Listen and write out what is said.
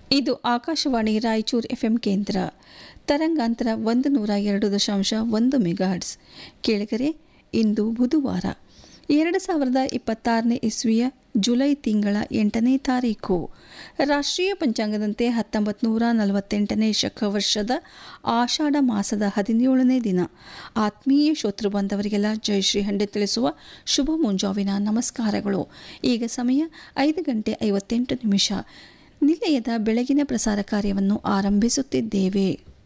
ಇದು ಆಕಾಶವಾಣಿ ರಾಯಚೂರು ಎಫ್ಎಂ ಕೇಂದ್ರ ತರಂಗಾಂತರ ಒಂದು ನೂರ ಎರಡು ದಶಾಂಶ ಒಂದು ಮೆಗಾಹರ್ಟ್ಸ್ ಕೇಳಿಗರೆ ಇಂದು ಬುಧವಾರ ಎರಡು ಸಾವಿರದ ಇಪ್ಪತ್ತಾರನೇ ಇಸ್ವಿಯ ಜುಲೈ ತಿಂಗಳ ಎಂಟನೇ ತಾರೀಕು ರಾಷ್ಟ್ರೀಯ ಪಂಚಾಂಗದಂತೆ ಹತ್ತೊಂಬತ್ತು ನೂರ ನಲವತ್ತೆಂಟನೇ ಶಕ ವರ್ಷದ ಆಷಾಢ ಮಾಸದ ಹದಿನೇಳನೇ ದಿನ ಆತ್ಮೀಯ ಶ್ರೋತೃ ಬಂದವರಿಗೆಲ್ಲ ಜಯಶ್ರೀ ಹಂಡೆ ತಿಳಿಸುವ ಶುಭ ಮುಂಜಾವಿನ ನಮಸ್ಕಾರಗಳು ಈಗ ಸಮಯ ಐದು ಗಂಟೆ ಐವತ್ತೆಂಟು ನಿಮಿಷ ನಿಲಯದ ಬೆಳಗಿನ ಪ್ರಸಾರ ಕಾರ್ಯವನ್ನು ಆರಂಭಿಸುತ್ತಿದ್ದೇವೆ